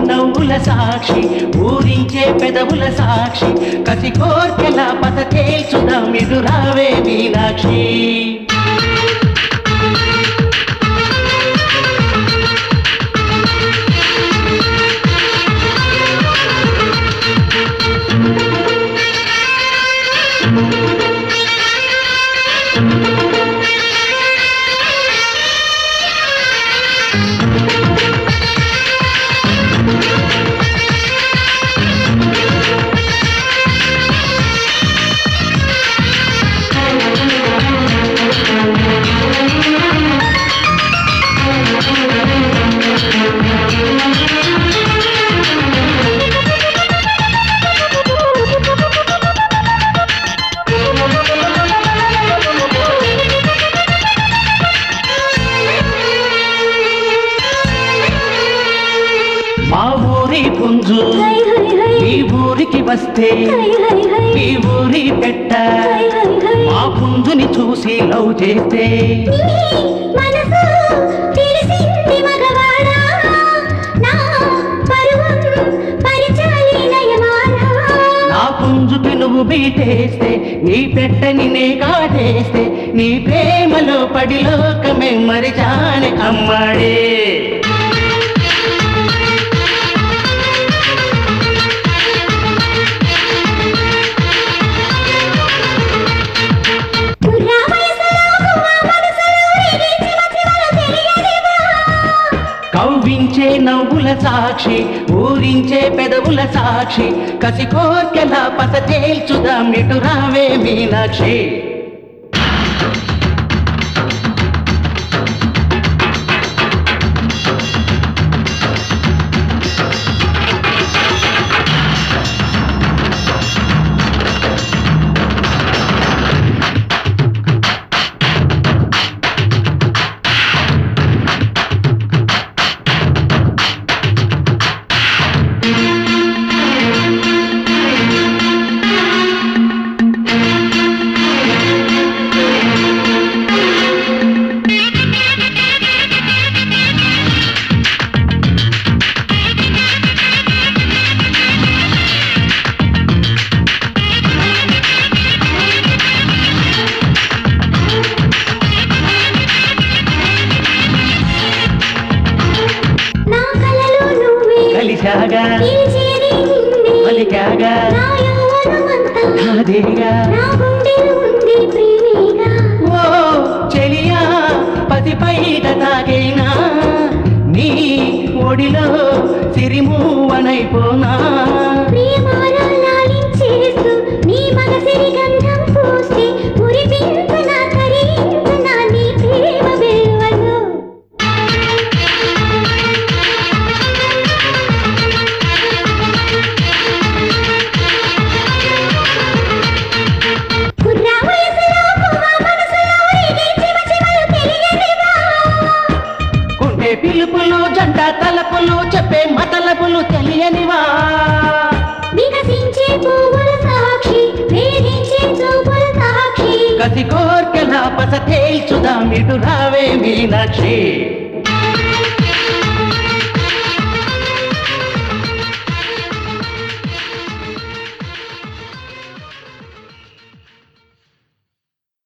నవ్వుల సాక్షి ఊరించే పెదవుల సాక్షి కసి కోర్కెల పత తేల్చుదాం ఇటు రావే మీనాక్షి మా ఊరి పుంజు హై హై హై ఈ ఊరికి వస్తే హై హై హై ఈ ఊరి పెట్ట హై హై హై మా పుంజుని చూసి లవ్ చేస్తే నీ మనసు తెలిసింది మగవాడా నా పరువం పరిచాలి నయమానా నా పుంజుకి నువ్వు బీటేస్తే నీ పెట్టని నే కాటేస్తే నీ ప్రేమలో పడి లోకమే మరిచాని అమ్మాడే కుర్రా వయసులో గువ్వ మనసులో రేగే చిమ చిమలు తెలియనివా కవ్వించే నవ్వుల సాక్షి ఊరించే పెదవుల సాక్షి కసి కోర్కెల పత తేల్చుదాం ఇటు రావే మీనాక్షి నా కలలో నువ్వే కలిశాగా నిలిచేది నిన్నే పలికాగా నా యవ్వనమంతా నాదేగా నా గుండెలో ఉంది ప్రేమేగా ఓ చెలియా పసిపైట తాగైనా నీ ఒడిలో సిరిమూవనైపోనా ప్రియమాన లాలించేస్తూ నీ మనసిరి గంధం పూస్తే మురిపించన కరించన నీ ప్రేమ వెల్వలు కుర్రా వయసులో కువ్వ మనసులో రేగే చిమ చిమలు తెలియనివా కుంటే పిలుపులు జంట తలపులు చెప్పే మతలపులు తెలియనివా వికసించే పువ్వుల సాక్షి వేధించే చూపుల సాక్షి కసి కోర్కెల పస తేల్చుదాం ఇటు రావే మీనాక్షి